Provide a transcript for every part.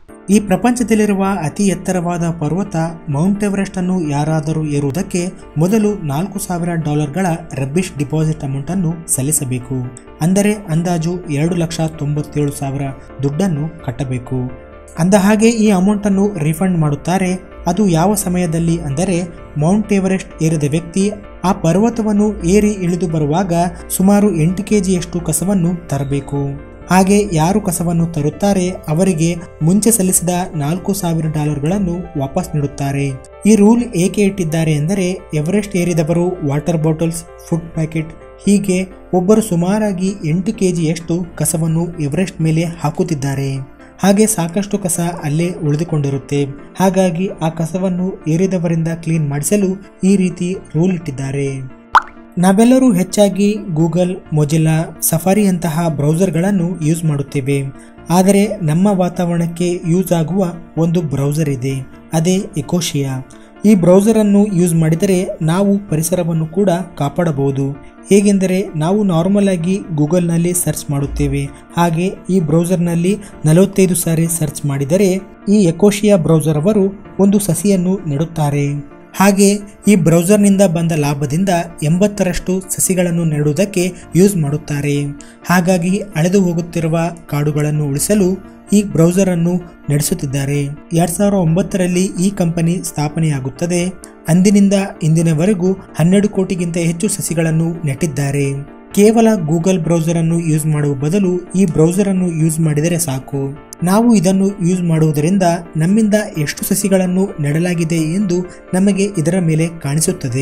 ಈ ಪ್ರಪಂಚದಲ್ಲಿರುವ ಅತಿ ಎತ್ತರವಾದ ಪರ್ವತ ಮೌಂಟ್ ಎವರೆಸ್ಟ್ ಅನ್ನು ಯಾರಾದರೂ ಏರುವುದಕ್ಕೆ ಮೊದಲು ನಾಲ್ಕು ಸಾವಿರ ಡಾಲರ್ಗಳ ರಬ್ಬಿಶ್ ಡಿಪಾಸಿಟ್ ಅಮೌಂಟ್ ಅನ್ನು ಸಲ್ಲಿಸಬೇಕು ಅಂದರೆ ಅಂದಾಜು ಎರಡು ಲಕ್ಷ ತೊಂಬತ್ತೇಳು ಸಾವಿರ ದುಡ್ಡನ್ನು ಕಟ್ಟಬೇಕು ಅಂದ ಹಾಗೆ ಈ ಅಮೌಂಟ್ ಅನ್ನು ರಿಫಂಡ್ ಮಾಡುತ್ತಾರೆ ಅದು ಯಾವ ಸಮಯದಲ್ಲಿ ಅಂದರೆ ಮೌಂಟ್ ಎವರೆಸ್ಟ್ ಏರಿದ ವ್ಯಕ್ತಿ ಆ ಪರ್ವತವನ್ನು ಏರಿ ಇಳಿದು ಬರುವಾಗ ಸುಮಾರು ಎಂಟು ಕೆಜಿಯಷ್ಟು ಕಸವನ್ನು ತರಬೇಕು ಹಾಗೆ ಯಾರು ಕಸವನ್ನು ತರುತ್ತಾರೆ ಅವರಿಗೆ ಮುಂಚೆ ಸಲ್ಲಿಸಿದ ನಾಲ್ಕು ಸಾವಿರ ಡಾಲರ್ಗಳನ್ನು ವಾಪಸ್ ನೀಡುತ್ತಾರೆ ಈ ರೂಲ್ ಏಕೆ ಇಟ್ಟಿದ್ದಾರೆ ಎಂದರೆ ಎವರೆಸ್ಟ್ ಏರಿದವರು ವಾಟರ್ ಬಾಟಲ್ಸ್ ಫುಡ್ ಪ್ಯಾಕೆಟ್ ಹೀಗೆ ಒಬ್ಬರು ಸುಮಾರಾಗಿ ಎಂಟು ಕೆಜಿಯಷ್ಟು ಕಸವನ್ನು ಎವರೆಸ್ಟ್ ಮೇಲೆ ಹಾಕುತ್ತಿದ್ದಾರೆ ಹಾಗೆ ಸಾಕಷ್ಟು ಕಸ ಅಲ್ಲೇ ಉಳಿದುಕೊಂಡಿರುತ್ತೆ ಹಾಗಾಗಿ ಆ ಕಸವನ್ನು ಏರಿದವರಿಂದ ಕ್ಲೀನ್ ಮಾಡಿಸಲು ಈ ರೀತಿ ರೂಲ್ ಇಟ್ಟಿದ್ದಾರೆ ನಾವೆಲ್ಲರೂ ಹೆಚ್ಚಾಗಿ ಗೂಗಲ್ ಮೊಜಿಲಾ ಸಫಾರಿಯಂತಹ ಬ್ರೌಸರ್ಗಳನ್ನು ಯೂಸ್ ಮಾಡುತ್ತೇವೆ ಆದರೆ ನಮ್ಮ ವಾತಾವರಣಕ್ಕೆ ಯೂಸ್ ಆಗುವ ಒಂದು ಬ್ರೌಸರ್ ಇದೆ ಅದೇ ಎಕೋಶಿಯಾ ಈ ಬ್ರೌಸರನ್ನು ಯೂಸ್ ಮಾಡಿದರೆ ನಾವು ಪರಿಸರವನ್ನು ಕೂಡ ಕಾಪಾಡಬಹುದು ಹೇಗೆಂದರೆ ನಾವು ನಾರ್ಮಲ್ ಆಗಿ ಗೂಗಲ್ನಲ್ಲಿ ಸರ್ಚ್ ಮಾಡುತ್ತೇವೆ ಹಾಗೆ ಈ ಬ್ರೌಸರ್ನಲ್ಲಿ ನಲವತ್ತೈದು ಸಾರಿ ಸರ್ಚ್ ಮಾಡಿದರೆ ಈ ಎಕೋಶಿಯಾ ಬ್ರೌಸರ್ ಅವರು ಒಂದು ಸಸಿಯನ್ನು ನೆಡುತ್ತಾರೆ ಹಾಗೆ ಈ ಬ್ರೌಸರ್ನಿಂದ ಬಂದ ಲಾಭದಿಂದ ಎಂಬತ್ತರಷ್ಟು ಸಸಿಗಳನ್ನು ನೆಡುವುದಕ್ಕೆ ಯೂಸ್ ಮಾಡುತ್ತಾರೆ ಹಾಗಾಗಿ ಅಳೆದು ಹೋಗುತ್ತಿರುವ ಕಾಡುಗಳನ್ನು ಉಳಿಸಲು ಈ ಬ್ರೌಸರ್ ಅನ್ನು ನಡೆಸುತ್ತಿದ್ದಾರೆ ಎರಡ್ ಸಾವಿರದ ಒಂಬತ್ತರಲ್ಲಿ ಈ ಕಂಪನಿ ಸ್ಥಾಪನೆಯಾಗುತ್ತದೆ ಅಂದಿನಿಂದ ಇಂದಿನವರೆಗೂ ಹನ್ನೆರಡು ಕೋಟಿಗಿಂತ ಹೆಚ್ಚು ಸಸಿಗಳನ್ನು ನೆಟ್ಟಿದ್ದಾರೆ ಕೇವಲ ಗೂಗಲ್ ಬ್ರೌಸರ್ ಅನ್ನು ಯೂಸ್ ಮಾಡುವ ಬದಲು ಈ ಬ್ರೌಸರ್ ಅನ್ನು ಯೂಸ್ ಮಾಡಿದರೆ ಸಾಕು ನಾವು ಇದನ್ನು ಯೂಸ್ ಮಾಡುವುದರಿಂದ ನಮ್ಮಿಂದ ಎಷ್ಟು ಸಸಿಗಳನ್ನು ನೆಡಲಾಗಿದೆ ಎಂದು ನಮಗೆ ಇದರ ಮೇಲೆ ಕಾಣಿಸುತ್ತದೆ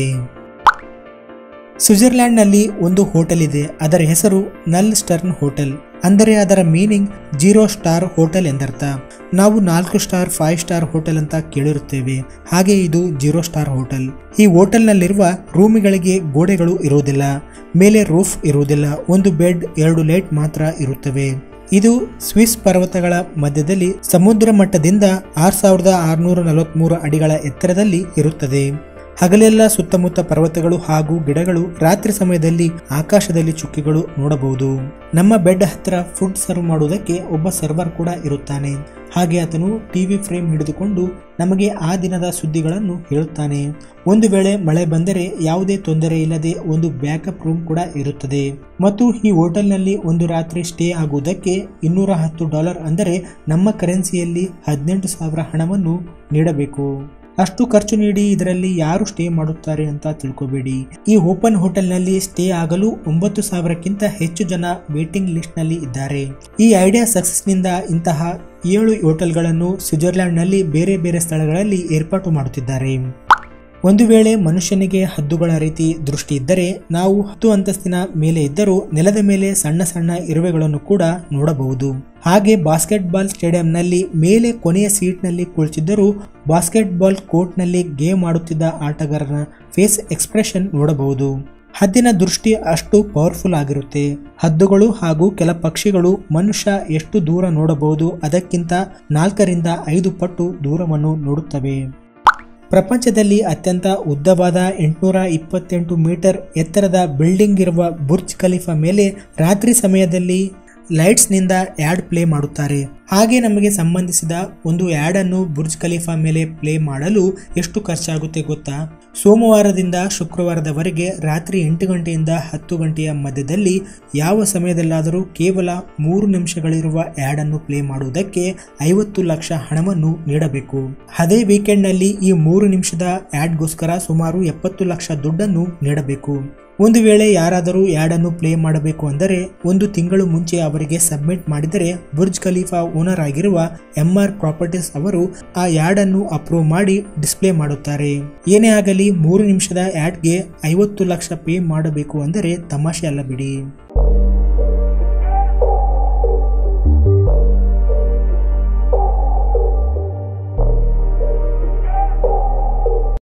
ಸ್ವಿಟ್ಜರ್ಲ್ಯಾಂಡ್ನಲ್ಲಿ ಒಂದು ಹೋಟೆಲ್ ಇದೆ ಅದರ ಹೆಸರು ನಲ್ ಸ್ಟರ್ನ್ ಹೋಟೆಲ್ ಅಂದರೆ ಅದರ ಮೀನಿಂಗ್ ಜೀರೋ ಸ್ಟಾರ್ ಹೋಟೆಲ್ ಎಂದರ್ಥ ನಾವು ನಾಲ್ಕು ಸ್ಟಾರ್ ಫೈವ್ ಸ್ಟಾರ್ ಹೋಟೆಲ್ ಅಂತ ಕೇಳಿರುತ್ತೇವೆ ಹಾಗೆ ಇದು ಜೀರೋ ಸ್ಟಾರ್ ಹೋಟೆಲ್ ಈ ಹೋಟೆಲ್ನಲ್ಲಿರುವ ರೂಮಿಗಳಿಗೆ ಗೋಡೆಗಳು ಇರುವುದಿಲ್ಲ ಮೇಲೆ ರೂಫ್ ಇರುವುದಿಲ್ಲ ಒಂದು ಬೆಡ್ ಎರಡು ಲೈಟ್ ಮಾತ್ರ ಇರುತ್ತವೆ ಇದು ಸ್ವಿಸ್ ಪರ್ವತಗಳ ಮಧ್ಯದಲ್ಲಿ ಸಮುದ್ರ ಮಟ್ಟದಿಂದ ಆರ್ ಸಾವಿರದ ಆರುನೂರ ನಲವತ್ಮೂರು ಅಡಿಗಳ ಎತ್ತರದಲ್ಲಿ ಇರುತ್ತದೆ ಹಗಲೆಲ್ಲ ಸುತ್ತಮುತ್ತ ಪರ್ವತಗಳು ಹಾಗೂ ಗಿಡಗಳು ರಾತ್ರಿ ಸಮಯದಲ್ಲಿ ಆಕಾಶದಲ್ಲಿ ಚುಕ್ಕಿಗಳು ನೋಡಬಹುದು ನಮ್ಮ ಬೆಡ್ ಹತ್ತಿರ ಫುಡ್ ಸರ್ವ್ ಮಾಡುವುದಕ್ಕೆ ಒಬ್ಬ ಸರ್ವರ್ ಕೂಡ ಇರುತ್ತಾನೆ ಹಾಗೆ ಆತನು ಟಿವಿ ಫ್ರೇಮ್ ಹಿಡಿದುಕೊಂಡು ನಮಗೆ ಆ ದಿನದ ಸುದ್ದಿಗಳನ್ನು ಹೇಳುತ್ತಾನೆ ಒಂದು ವೇಳೆ ಮಳೆ ಬಂದರೆ ಯಾವುದೇ ತೊಂದರೆ ಇಲ್ಲದೆ ಒಂದು ಬ್ಯಾಕಪ್ ರೂಮ್ ಕೂಡ ಇರುತ್ತದೆ ಮತ್ತು ಈ ಹೋಟೆಲ್ನಲ್ಲಿ ಒಂದು ರಾತ್ರಿ ಸ್ಟೇ ಆಗುವುದಕ್ಕೆ ಇನ್ನೂರ ಹತ್ತು ಡಾಲರ್ ಅಂದರೆ ನಮ್ಮ ಕರೆನ್ಸಿಯಲ್ಲಿ ಹದಿನೆಂಟು ಸಾವಿರ ಹಣವನ್ನು ನೀಡಬೇಕು ಅಷ್ಟು ಖರ್ಚು ನೀಡಿ ಇದರಲ್ಲಿ ಯಾರು ಸ್ಟೇ ಮಾಡುತ್ತಾರೆ ಅಂತ ತಿಳ್ಕೊಬೇಡಿ ಈ ಓಪನ್ ಹೋಟೆಲ್ನಲ್ಲಿ ಸ್ಟೇ ಆಗಲು ಒಂಬತ್ತು ಸಾವಿರಕ್ಕಿಂತ ಹೆಚ್ಚು ಜನ ವೇಟಿಂಗ್ ಲಿಸ್ಟ್ನಲ್ಲಿ ಇದ್ದಾರೆ ಈ ಐಡಿಯಾ ಸಕ್ಸಸ್ನಿಂದ ಇಂತಹ ಏಳು ಹೋಟೆಲ್ಗಳನ್ನು ಸ್ವಿಟ್ಜರ್ಲ್ಯಾಂಡ್ನಲ್ಲಿ ಬೇರೆ ಬೇರೆ ಸ್ಥಳಗಳಲ್ಲಿ ಏರ್ಪಾಟು ಮಾಡುತ್ತಿದ್ದಾರೆ ಒಂದು ವೇಳೆ ಮನುಷ್ಯನಿಗೆ ಹದ್ದುಗಳ ರೀತಿ ದೃಷ್ಟಿ ಇದ್ದರೆ ನಾವು ಹತ್ತು ಅಂತಸ್ತಿನ ಮೇಲೆ ಇದ್ದರೂ ನೆಲದ ಮೇಲೆ ಸಣ್ಣ ಸಣ್ಣ ಇರುವೆಗಳನ್ನು ಕೂಡ ನೋಡಬಹುದು ಹಾಗೆ ಬಾಸ್ಕೆಟ್ ಬಾಲ್ ಸ್ಟೇಡಿಯಂನಲ್ಲಿ ಮೇಲೆ ಕೊನೆಯ ಸೀಟ್ನಲ್ಲಿ ಕುಳಿತಿದ್ದರೂ ಬಾಸ್ಕೆಟ್ ಬಾಲ್ ಕೋರ್ಟ್ನಲ್ಲಿ ಗೇಮ್ ಆಡುತ್ತಿದ್ದ ಆಟಗಾರನ ಫೇಸ್ ಎಕ್ಸ್ಪ್ರೆಷನ್ ನೋಡಬಹುದು ಹದ್ದಿನ ದೃಷ್ಟಿ ಅಷ್ಟು ಪವರ್ಫುಲ್ ಆಗಿರುತ್ತೆ ಹದ್ದುಗಳು ಹಾಗೂ ಕೆಲ ಪಕ್ಷಿಗಳು ಮನುಷ್ಯ ಎಷ್ಟು ದೂರ ನೋಡಬಹುದು ಅದಕ್ಕಿಂತ ನಾಲ್ಕರಿಂದ ಐದು ಪಟ್ಟು ದೂರವನ್ನು ನೋಡುತ್ತವೆ ಪ್ರಪಂಚದಲ್ಲಿ ಅತ್ಯಂತ ಉದ್ದವಾದ ಎಂಟುನೂರ ಇಪ್ಪತ್ತೆಂಟು ಮೀಟರ್ ಎತ್ತರದ ಬಿಲ್ಡಿಂಗ್ ಇರುವ ಬುರ್ಜ್ ಖಲೀಫಾ ಮೇಲೆ ರಾತ್ರಿ ಸಮಯದಲ್ಲಿ ಲೈಟ್ಸ್ನಿಂದ ಆ್ಯಡ್ ಪ್ಲೇ ಮಾಡುತ್ತಾರೆ ಹಾಗೆ ನಮಗೆ ಸಂಬಂಧಿಸಿದ ಒಂದು ಆ್ಯಡ್ ಅನ್ನು ಬುರ್ಜ್ ಖಲೀಫಾ ಮೇಲೆ ಪ್ಲೇ ಮಾಡಲು ಎಷ್ಟು ಖರ್ಚಾಗುತ್ತೆ ಗೊತ್ತಾ ಸೋಮವಾರದಿಂದ ಶುಕ್ರವಾರದವರೆಗೆ ರಾತ್ರಿ ಎಂಟು ಗಂಟೆಯಿಂದ ಹತ್ತು ಗಂಟೆಯ ಮಧ್ಯದಲ್ಲಿ ಯಾವ ಸಮಯದಲ್ಲಾದರೂ ಕೇವಲ ಮೂರು ನಿಮಿಷಗಳಿರುವ ಆ್ಯಡ್ ಅನ್ನು ಪ್ಲೇ ಮಾಡುವುದಕ್ಕೆ ಐವತ್ತು ಲಕ್ಷ ಹಣವನ್ನು ನೀಡಬೇಕು ಅದೇ ವೀಕೆಂಡ್ನಲ್ಲಿ ಈ ಮೂರು ನಿಮಿಷದ ಆ್ಯಡ್ಗೋಸ್ಕರ ಸುಮಾರು ಎಪ್ಪತ್ತು ಲಕ್ಷ ದುಡ್ಡನ್ನು ನೀಡಬೇಕು ಒಂದು ವೇಳೆ ಯಾರಾದರೂ ಆ್ಯಡ್ ಅನ್ನು ಪ್ಲೇ ಮಾಡಬೇಕು ಅಂದರೆ ಒಂದು ತಿಂಗಳು ಮುಂಚೆ ಅವರಿಗೆ ಸಬ್ಮಿಟ್ ಮಾಡಿದರೆ ಬುರ್ಜ್ ಖಲೀಫಾ ಓನರ್ ಆಗಿರುವ ಎಂಆರ್ ಪ್ರಾಪರ್ಟೀಸ್ ಅವರು ಆ ಆ್ಯಡ್ ಅನ್ನು ಅಪ್ರೂವ್ ಮಾಡಿ ಡಿಸ್ಪ್ಲೇ ಮಾಡುತ್ತಾರೆ ಏನೇ ಆಗಲಿ ಮೂರು ನಿಮಿಷದ ಆ್ಯಡ್ಗೆ ಐವತ್ತು ಲಕ್ಷ ಪೇ ಮಾಡಬೇಕು ಅಂದರೆ ತಮಾಷೆ ಅಲ್ಲ ಬಿಡಿ